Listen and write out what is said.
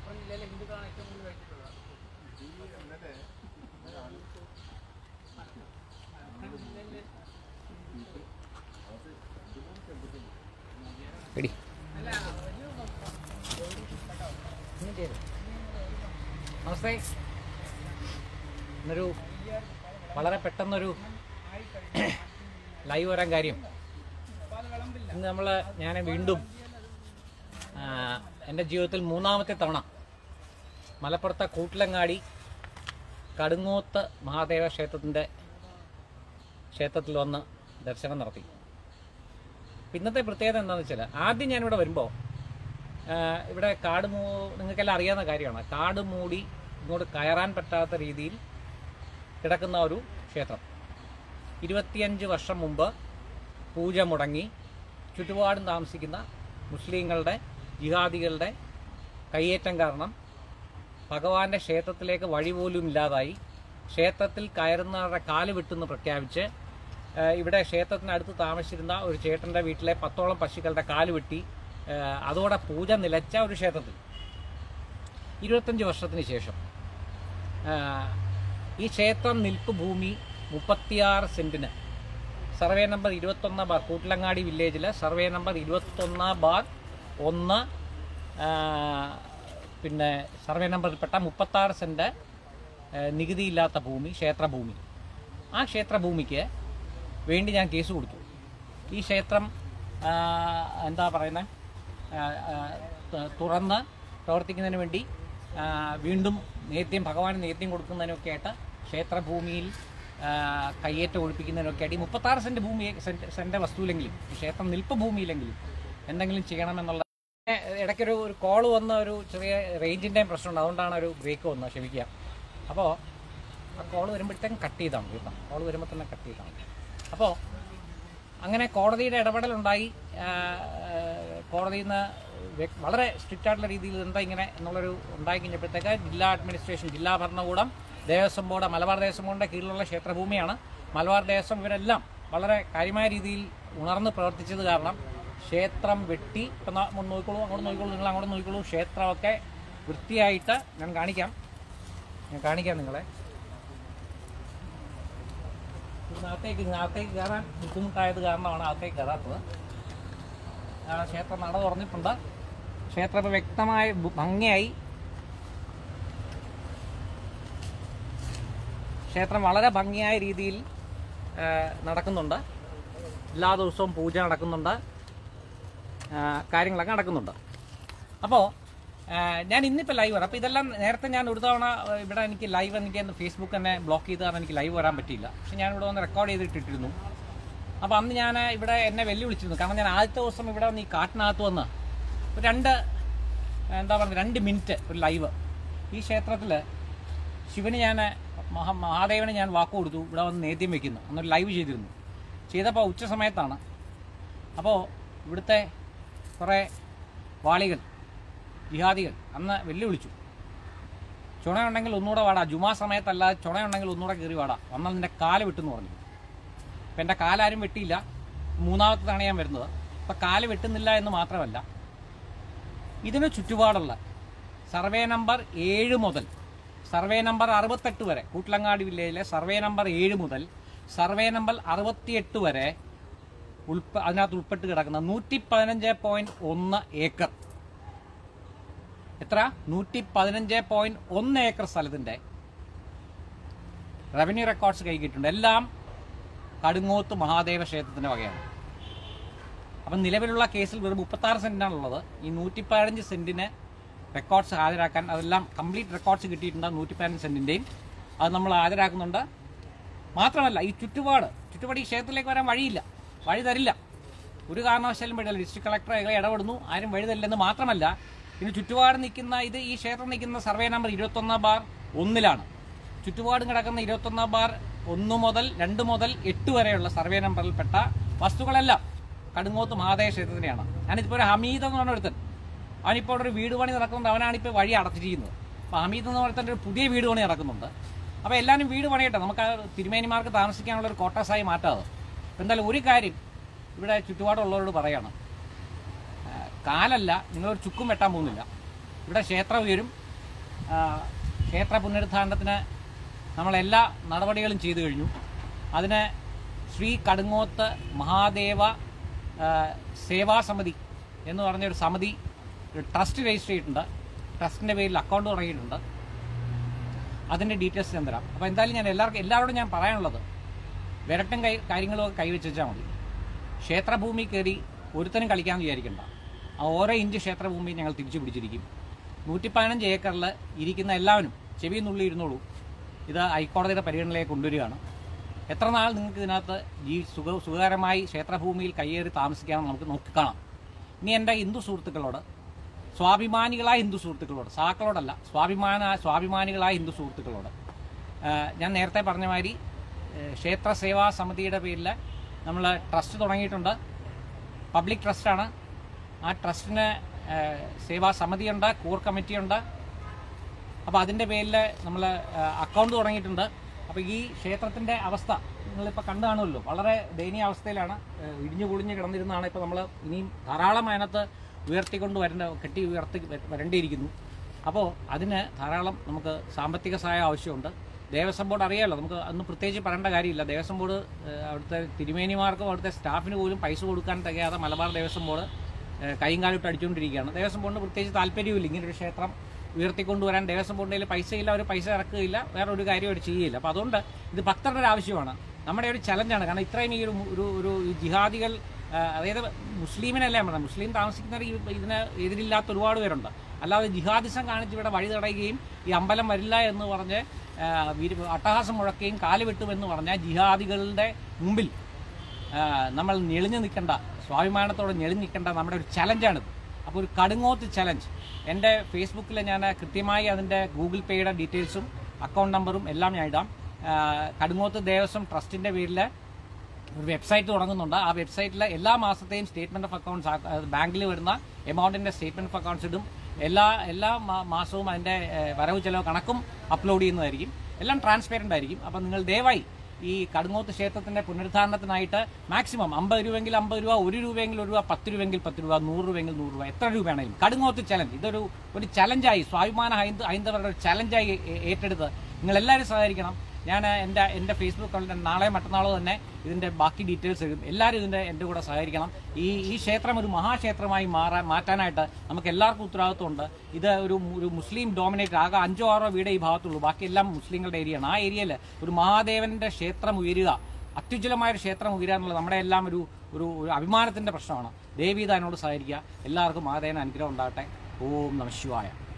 മലപ്പുറം ജില്ലയിലെ ഹിന്ദുക്കളാണ് ഏറ്റവും കൂടുതൽ കഴിച്ചിട്ടുള്ളത് മലപ്പുറം ജില്ലയിലെ എടി അല്ല ഒരു നമസ്തേ ഇന്നൊരു വളരെ പെട്ടെന്നൊരു ലൈവ് വരാൻ കാര്യം ഇന്ന് നമ്മൾ ഞാൻ വീണ്ടും ആ, എൻ്റെ ജീവിതത്തിൽ മൂന്നാമത്തെ തവണ മലപ്പുറത്തെ കൂട്ടിലങ്ങാടി കടുങ്ങോത്ത് മഹാദേവ ക്ഷേത്രത്തിൻ്റെ ക്ഷേത്രത്തിൽ വന്ന് ദർശനം നടത്തി ഇപ്പം ഇന്നത്തെ പ്രത്യേകത എന്താണെന്ന് വെച്ചാൽ ആദ്യം ഞാനിവിടെ വരുമ്പോൾ ഇവിടെ കാട് മൂ നിങ്ങൾക്കെല്ലാം അറിയാവുന്ന കാര്യമാണ് കാട് മൂടി ഇങ്ങോട്ട് കയറാൻ പറ്റാത്ത രീതിയിൽ കിടക്കുന്ന ഒരു ക്ഷേത്രം ഇരുപത്തിയഞ്ച് വർഷം മുമ്പ് പൂജ മുടങ്ങി ചുറ്റുപാടും താമസിക്കുന്ന മുസ്ലിങ്ങളുടെ ജിഹാദികളുടെ കയ്യേറ്റം കാരണം ഭഗവാന്റെ ക്ഷേത്രത്തിലേക്ക് വഴി പോലും ഇല്ലാതായി ക്ഷേത്രത്തിൽ കയറുന്നവരുടെ കാല് വിട്ടെന്ന് പ്രഖ്യാപിച്ച് ആ, ഇവിടെ ക്ഷേത്രത്തിനടുത്ത് താമസിച്ചിരുന്ന ഒരു ചേട്ടൻ്റെ വീട്ടിലെ പത്തോളം പശുക്കളുടെ കാല് വെട്ടി ആ, അതോടെ പൂജ നിലച്ച ഒരു ക്ഷേത്രത്തിൽ ഇരുപത്തഞ്ച് വർഷത്തിന് ശേഷം ആ, ഈ ക്ഷേത്രം നിൽപ്പ് ഭൂമി മുപ്പത്തിയാറ് സെന്റിന് സർവേ നമ്പർ ഇരുപത്തൊന്ന് ബാർ കൂട്ടിലങ്ങാടി വില്ലേജിലെ സർവേ നമ്പർ ഇരുപത്തൊന്ന് ബാർ ഒന്ന് ആ, പിന്നെ സർവേ നമ്പറിൽപ്പെട്ട മുപ്പത്താറ് സെന്റ് ആ, നികുതിയില്ലാത്ത ഭൂമി ക്ഷേത്രഭൂമി ആ ക്ഷേത്രഭൂമിക്ക് വേണ്ടി ഞാൻ കേസ് കൊടുത്തു ഈ ക്ഷേത്രം ആ, എന്താ പറയുന്നത് തുറന്ന് പ്രവർത്തിക്കുന്നതിന് വേണ്ടി ആ, വീണ്ടും നേത്യം ഭഗവാന് നേത്യം കൊടുക്കുന്നതിനൊക്കെ ആയിട്ട് ക്ഷേത്രഭൂമിയിൽ ആ, കയ്യേറ്റം ഒഴിപ്പിക്കുന്നതിനൊക്കെ ആയിട്ട് ഈ മുപ്പത്താറ് സെന്റ് ഭൂമി സെന്റ് സെന്റ് വസ്തുവിലെങ്കിലും ഈ ക്ഷേത്രം നിൽപ്പ് ഭൂമിയിലെങ്കിലും എന്തെങ്കിലും ചെയ്യണമെന്നുള്ള ഏ, ഇടയ്ക്കൊരു ഒരു കോൾ വന്ന ഒരു ചെറിയ റേഞ്ചിൻ്റെയും പ്രശ്നമുണ്ട് അതുകൊണ്ടാണ് ഒരു ബ്രേക്ക് വന്നത് ക്ഷമിക്കുക അപ്പോൾ ആ കോൾ വരുമ്പോഴത്തേക്കും കട്ട് ചെയ്താണ് കേട്ടോ കോൾ വരുമ്പോൾ തന്നെ കട്ട് ചെയ്താണ് അപ്പോൾ അങ്ങനെ കോടതിയുടെ ഇടപെടലുണ്ടായി ആ, ആ, കോടതിയിൽ നിന്ന് വ്യ- വളരെ സ്ട്രിക്റ്റ് ആയിട്ടുള്ള രീതിയിൽ എന്താ ഇങ്ങനെ എന്നുള്ളൊരു ഉണ്ടായി കഴിഞ്ഞപ്പോഴത്തേക്ക് ജില്ലാ അഡ്മിനിസ്ട്രേഷൻ ജില്ലാ ഭരണകൂടം ദേവസ്വം ബോർഡ് മലബാർ ദേവസ്വം ബോർഡിൻ്റെ കീഴിലുള്ള ക്ഷേത്രഭൂമിയാണ് മലബാർ ദേവസ്വം ഇവരെല്ലാം വളരെ കാര്യമായ രീതിയിൽ ഉണർന്ന് പ്രവർത്തിച്ചത് കാരണം ക്ഷേത്രം വെട്ടി ഇപ്പം നാ- ഒന്ന് നോക്കിക്കോളൂ അങ്ങോട്ട് നോക്കിക്കോളൂ നിങ്ങൾ അങ്ങോട്ട് നോക്കിക്കോളൂ ക്ഷേത്രമൊക്കെ വൃത്തിയായിട്ട് ഞാൻ കാണിക്കാം ഞാൻ കാണിക്കാം നിങ്ങളെ ഇതിനകത്തേക്ക് ഇതിനകത്തേക്ക് കയറാൻ ബുദ്ധിമുട്ടായത് കാരണമാണ് അകത്തേക്ക് കയറാത്തത് ആ, ക്ഷേത്രം നട തുറന്നിട്ടുണ്ട് ക്ഷേത്രം ഇപ്പോൾ വ്യക്തമായ ഭ- ഭംഗിയായി ക്ഷേത്രം വളരെ ഭംഗിയായ രീതിയിൽ ആ, നടക്കുന്നുണ്ട് എല്ലാ ദിവസവും പൂജ നടക്കുന്നുണ്ട് ആ, കാര്യങ്ങളൊക്കെ നടക്കുന്നുണ്ട് അപ്പോൾ ഞാൻ ഇന്നിപ്പോൾ ലൈവ് വരാം അപ്പോൾ ഇതെല്ലാം നേരത്തെ ഞാൻ ഒരു തവണ ആ, ഇവിടെ എനിക്ക് ലൈവ് എനിക്ക് അന്ന് ഫേസ്ബുക്ക് തന്നെ ബ്ലോക്ക് ചെയ്ത് കാരണം എനിക്ക് ലൈവ് വരാൻ പറ്റിയില്ല പക്ഷെ ഞാൻ ഇവിടെ വന്ന് റെക്കോർഡ് ചെയ്തിട്ടിട്ടിരുന്നു അപ്പോൾ അന്ന് ഞാൻ ഇവിടെ എന്നെ വെല്ലുവിളിച്ചിരുന്നു കാരണം ഞാൻ ആദ്യത്തെ ദിവസം ഇവിടെ വന്ന് ഈ കാട്ടിനകത്ത് വന്ന് ഒരു രണ്ട് എന്താ പറയുക രണ്ട് മിനിറ്റ് ഒരു ലൈവ് ഈ ക്ഷേത്രത്തിൽ ശിവന് ഞാൻ മഹാ മഹാദേവന് ഞാൻ വാക്ക് കൊടുത്തു ഇവിടെ വന്ന് നേദ്യം വെക്കുന്നു അന്നൊരു ലൈവ് ചെയ്തിരുന്നു ചെയ്തപ്പോൾ ഉച്ച സമയത്താണ് അപ്പോൾ ഇവിടുത്തെ കുറേ വാളികൾ ജിഹാദികൾ അന്ന് വെല്ലുവിളിച്ചു ചുണയുണ്ടെങ്കിൽ ഒന്നുകൂടെ വാടാ ജുമാ സമയത്തല്ലാതെ ചുണയുണ്ടെങ്കിൽ ഒന്നുകൂടെ കയറി വാടാ വന്നാൽ നിന്റെ കാല് വിട്ടെന്ന് പറഞ്ഞു അപ്പം എൻ്റെ കാലാരും വെട്ടിയില്ല മൂന്നാമത്തെ തവണ ഞാൻ വരുന്നത് അപ്പം കാല് വെട്ടുന്നില്ല എന്ന് മാത്രമല്ല ഇതിന് ചുറ്റുപാടുള്ള സർവേ നമ്പർ ഏഴ് മുതൽ സർവേ നമ്പർ അറുപത്തെട്ട് വരെ കൂട്ടിലങ്ങാടി വില്ലേജിലെ സർവേ നമ്പർ ഏഴ് മുതൽ സർവേ നമ്പർ അറുപത്തിയെട്ട് വരെ ഉൾപ്പ അതിനകത്ത് ഉൾപ്പെട്ട് കിടക്കുന്ന നൂറ്റി പതിനഞ്ച് പോയിന്റ് ഒന്ന് ഏക്കർ എത്ര നൂറ്റി പതിനഞ്ച് പോയിന്റ് ഒന്ന് ഏക്കർ സ്ഥലത്തിന്റെ റവന്യൂ റെക്കോർഡ്സ് കൈകിട്ടുണ്ട് എല്ലാം കടുങ്ങോത്ത് മഹാദേവ ക്ഷേത്രത്തിന്റെ വകയാണ് അപ്പം നിലവിലുള്ള കേസിൽ വെറും മുപ്പത്താറ് സെന്റാണുള്ളത് ഈ നൂറ്റി പതിനഞ്ച് സെന്റിന് റെക്കോർഡ്സ് ഹാജരാക്കാൻ അതെല്ലാം കംപ്ലീറ്റ് റെക്കോർഡ്സ് കിട്ടിയിട്ടുണ്ട് നൂറ്റി പതിനഞ്ച് സെന്റിന്റെയും അത് നമ്മൾ ഹാജരാക്കുന്നുണ്ട് മാത്രമല്ല ഈ ചുറ്റുപാട് ചുറ്റുപാട് ഈ ക്ഷേത്രത്തിലേക്ക് വരാൻ വഴിയില്ല വഴി തരില്ല ഒരു കാരണവശാലും വഴിയില്ല ഡിസ്ട്രിക്ട് കളക്ടർ ഇതിലെ ഇടപെടുന്നു ആരും വഴി തരില്ലെന്ന് മാത്രമല്ല ഇതിന് ചുറ്റുപാട് നിൽക്കുന്ന ഇത് ഈ ക്ഷേത്രം നിൽക്കുന്ന സർവേ നമ്പർ ഇരുപത്തൊന്ന് ബാർ ഒന്നിലാണ് ചുറ്റുപാടും കിടക്കുന്ന ഇരുപത്തൊന്ന് ബാർ ഒന്ന് മുതൽ രണ്ട് മുതൽ എട്ട് വരെയുള്ള സർവേ നമ്പറിൽപ്പെട്ട വസ്തുക്കളെല്ലാം കടുങ്ങോത്ത് മഹാദേവ ക്ഷേത്രത്തിനെയാണ് ഞാനിപ്പോൾ ഒരു ഹമീദ് എന്ന് പറഞ്ഞ ഒരുത്തൻ അവനിപ്പോൾ അവിടെ ഒരു വീട് പണി നടക്കുന്നുണ്ട് അവനാണിപ്പോൾ വഴി അടച്ചിരിക്കുന്നത് അപ്പോൾ ഹമീദ് എന്ന് പറഞ്ഞ ഒരു പുതിയ വീട് പണി നടക്കുന്നുണ്ട് അപ്പോൾ എല്ലാവരും വീട് പണിയട്ടെ നമുക്ക് ആ തിരുമേനിമാർക്ക് താമസിക്കാനുള്ള ഒരു കോട്ടസായി മാറ്റാതെ അപ്പോൾ എന്തായാലും ഒരു കാര്യം ഇവിടെ ചുറ്റുപാടുള്ളവരോട് പറയാണ് ആ, കാലല്ല നിങ്ങളൊരു ചുക്കും വെട്ടാൻ പോകുന്നില്ല ഇവിടെ ക്ഷേത്രം ഉയരും ആ, ക്ഷേത്ര പുനരുദ്ധാരണത്തിന് നമ്മളെല്ലാ നടപടികളും ചെയ്തു കഴിഞ്ഞു അതിന് ശ്രീ കടുങ്ങോത്ത് മഹാദേവ ആ, സേവാ സമിതി എന്ന് പറഞ്ഞൊരു സമിതി ഒരു ട്രസ്റ്റ് രജിസ്റ്റർ ചെയ്തിട്ടുണ്ട് ട്രസ്റ്റിൻ്റെ പേരിൽ അക്കൗണ്ട് തുടങ്ങിയിട്ടുണ്ട് അതിൻ്റെ ഡീറ്റെയിൽസ് ഞാൻ തരാം അപ്പോൾ എന്തായാലും ഞാൻ എല്ലാവർക്കും എല്ലാവരോടും ഞാൻ പറയാനുള്ളത് വിരട്ടും കൈ കാര്യങ്ങളൊക്കെ കൈവച്ച് വെച്ചാൽ മതി ക്ഷേത്രഭൂമി കയറി ഒരുത്തനും കളിക്കാമെന്ന് വിചാരിക്കണ്ട ആ ഓരോ ഇഞ്ച് ക്ഷേത്രഭൂമി ഞങ്ങൾ തിരിച്ചു പിടിച്ചിരിക്കും നൂറ്റി പതിനഞ്ച് ഏക്കറിൽ ഇരിക്കുന്ന എല്ലാവരും ചെവി നുള്ളി ഇരുന്നോളൂ ഇത് ഹൈക്കോടതിയുടെ പരിഗണനയിലേക്ക് കൊണ്ടുവരികയാണ് എത്ര നാൾ നിങ്ങൾക്ക് ഇതിനകത്ത് ജീ സുഖ സുഖകരമായി ക്ഷേത്രഭൂമിയിൽ കയ്യേറി താമസിക്കാമെന്ന് നമുക്ക് നോക്കിക്കാണാം ഇനി എൻ്റെ ഹിന്ദു സുഹൃത്തുക്കളോട് സ്വാഭിമാനികളായ ഹിന്ദു സുഹൃത്തുക്കളോട് സാക്കളോടല്ല സ്വാഭിമാന സ്വാഭിമാനികളായ ഹിന്ദു സുഹൃത്തുക്കളോട് ഏഹ് ഞാൻ നേരത്തെ പറഞ്ഞ മാതിരി ഏഹ് ക്ഷേത്ര സേവാ സമിതിയുടെ പേരിൽ നമ്മൾ ട്രസ്റ്റ് തുടങ്ങിയിട്ടുണ്ട് പബ്ലിക് ട്രസ്റ്റാണ് ആ ട്രസ്റ്റിന് ഏഹ് സേവാ സമിതിയുണ്ട് കോർ കമ്മിറ്റിയുണ്ട് അപ്പോൾ അതിൻ്റെ പേരിൽ നമ്മൾ അക്കൗണ്ട് തുടങ്ങിയിട്ടുണ്ട് അപ്പോൾ ഈ ക്ഷേത്രത്തിൻ്റെ അവസ്ഥ നിങ്ങളിപ്പോൾ കണ്ടു കാണുമല്ലോ വളരെ ദയനീയ അവസ്ഥയിലാണ് ഏഹ് ഇടിഞ്ഞു പൊളിഞ്ഞ് കിടന്നിരുന്നതാണ് ഇപ്പോൾ നമ്മൾ ഇനിയും ധാരാളം അതിനകത്ത് ഉയർത്തിക്കൊണ്ട് വരേണ്ട കെട്ടി ഉയർത്തി വ- വരേണ്ടിയിരിക്കുന്നു അപ്പോൾ അതിന് ധാരാളം നമുക്ക് സാമ്പത്തിക സഹായം ആവശ്യമുണ്ട് ദേവസ്വം ബോർഡ് അറിയാമല്ലോ നമുക്ക് അന്ന് പ്രത്യേകിച്ച് പറയേണ്ട കാര്യമില്ല ദേവസ്വം ബോർഡ് ഏഹ് അവിടുത്തെ തിരുമേനിമാർക്കും അവിടുത്തെ സ്റ്റാഫിന് പോലും പൈസ കൊടുക്കാൻ തികയാതെ മലബാർ ദേവസ്വം ബോർഡ് ഏഹ് കൈയും കാലിട്ട് അടിച്ചുകൊണ്ടിരിക്കുകയാണ് ദേവസ്വം ബോർഡിന് പ്രത്യേകിച്ച് താല്പര്യമില്ല ഇങ്ങനൊരു ക്ഷേത്രം ഉയർത്തിക്കൊണ്ടുവരാൻ ദേവസ്വം ബോർഡിൻ്റെ കയ്യിൽ പൈസയില്ല അവർ പൈസ ഇറക്കുകയില്ല വേറെ ഒരു കാര്യം അവർ ചെയ്യില്ല അപ്പോൾ അതുകൊണ്ട് ഇത് ഭക്തരുടെ ഒരു ആവശ്യമാണ് നമ്മുടെ ഒരു ചലഞ്ചാണ് കാരണം ഇത്രയും ഈ ഒരു ഒരു ഒരു ഈ ജിഹാദികൾ ആ, അതായത് മുസ്ലിമിനല്ല ഞാൻ പറഞ്ഞത് മുസ്ലിം താമസിക്കുന്നവർ ഈ ഇതിന് എതിരില്ലാത്ത ഒരുപാട് പേരുണ്ട് അല്ലാതെ ജിഹാദിസം കാണിച്ച് ഇവിടെ വഴി തടയുകയും ഈ അമ്പലം വരില്ല എന്ന് പറഞ്ഞ് ആ, വിരു- അട്ടഹാസം മുഴക്കുകയും കാല് വെട്ടുമെന്ന് പറഞ്ഞ ജിഹാദികളുടെ മുമ്പിൽ ആ, നമ്മൾ ഞെളിഞ്ഞു നിൽക്കേണ്ട സ്വാഭിമാനത്തോടെ ഞെളിഞ്ഞു നിൽക്കേണ്ട നമ്മുടെ ഒരു ചലഞ്ചാണിത് അപ്പോൾ ഒരു കടുങ്ങോത്ത് ചലഞ്ച് എൻ്റെ ഫേസ്ബുക്കിൽ ഞാൻ കൃത്യമായി അതിൻ്റെ ഗൂഗിൾ പേയുടെ ഡീറ്റെയിൽസും അക്കൗണ്ട് നമ്പറും എല്ലാം ഞാൻ ഇടാം ആ, കടുങ്ങോത്ത് ദേവസ്വം ട്രസ്റ്റിൻ്റെ പേരിൽ ഒരു വെബ്സൈറ്റ് തുടങ്ങുന്നുണ്ട് ആ വെബ്സൈറ്റിൽ എല്ലാ മാസത്തെയും സ്റ്റേറ്റ്മെന്റ് ഓഫ് അക്കൗണ്ട്സ് ബാങ്കിൽ വരുന്ന എമൗണ്ടിന്റെ സ്റ്റേറ്റ്മെന്റ് ഓഫ് അക്കൗണ്ട്സ് ഇടും എല്ലാ എല്ലാ മാ- മാസവും അതിന്റെ ഏഹ്, വരവ് ചെലവ് കണക്കും അപ്ലോഡ് ചെയ്യുന്നതായിരിക്കും എല്ലാം ട്രാൻസ്പെറന്റ് ആയിരിക്കും അപ്പം നിങ്ങൾ ദയവായി ഈ കടുങ്ങോത്ത് ക്ഷേത്രത്തിന്റെ പുനരുദ്ധാരണത്തിനായിട്ട് മാക്സിമം അമ്പത് രൂപയെങ്കിൽ അമ്പത് രൂപ ഒരു രൂപയെങ്കിൽ ഒരു രൂപ പത്ത് രൂപയെങ്കിൽ പത്ത് രൂപ നൂറ് രൂപയെങ്കിൽ നൂറ് രൂപ എത്ര രൂപയാണെങ്കിലും കടുങ്ങോത്ത് ചലഞ്ച് ഇതൊരു ഒരു ചലഞ്ചായി സ്വാഭിമാന ഹൈന്ദ ഹൈന്ദവരുടെ ഒരു ചലഞ്ചായി ഏ- ഏറ്റെടുത്ത് നിങ്ങൾ എല്ലാവരും സഹകരിക്കണം ഞാൻ എൻ്റെ എൻ്റെ ഫേസ്ബുക്ക് അക്കൗണ്ടിൽ നാളെ മറ്റന്നാളോ തന്നെ ഇതിൻ്റെ ബാക്കി ഡീറ്റെയിൽസ് എഴുതും എല്ലാവരും ഇതിൻ്റെ എൻ്റെ കൂടെ സഹകരിക്കണം ഈ ഈ ക്ഷേത്രം ഒരു മഹാക്ഷേത്രമായി മാറാൻ മാറ്റാനായിട്ട് നമുക്ക് എല്ലാവർക്കും ഉത്തരവാദിത്വമുണ്ട് ഇത് ഒരു മു- ഒരു മുസ്ലിം ഡോമിനേറ്റ് ആകെ അഞ്ചോ ആറോ വീടേ ഈ ഭാഗത്തുള്ളൂ ബാക്കിയെല്ലാം മുസ്ലിങ്ങളുടെ ഏരിയയാണ് ആ ഏരിയയിൽ ഒരു മഹാദേവൻ്റെ ക്ഷേത്രം ഉയരുക അത്യുജ്വലമായ ഒരു ക്ഷേത്രം ഉയരുക എന്നുള്ളത് നമ്മുടെ എല്ലാം ഒരു ഒരു ഒരു അഭിമാനത്തിൻ്റെ പ്രശ്നമാണ് ദേവീത എന്നോട് സഹകരിക്കുക എല്ലാവർക്കും മഹാദേവന് അനുഗ്രഹം ഉണ്ടാകട്ടെ ഓം നമ ശിവായ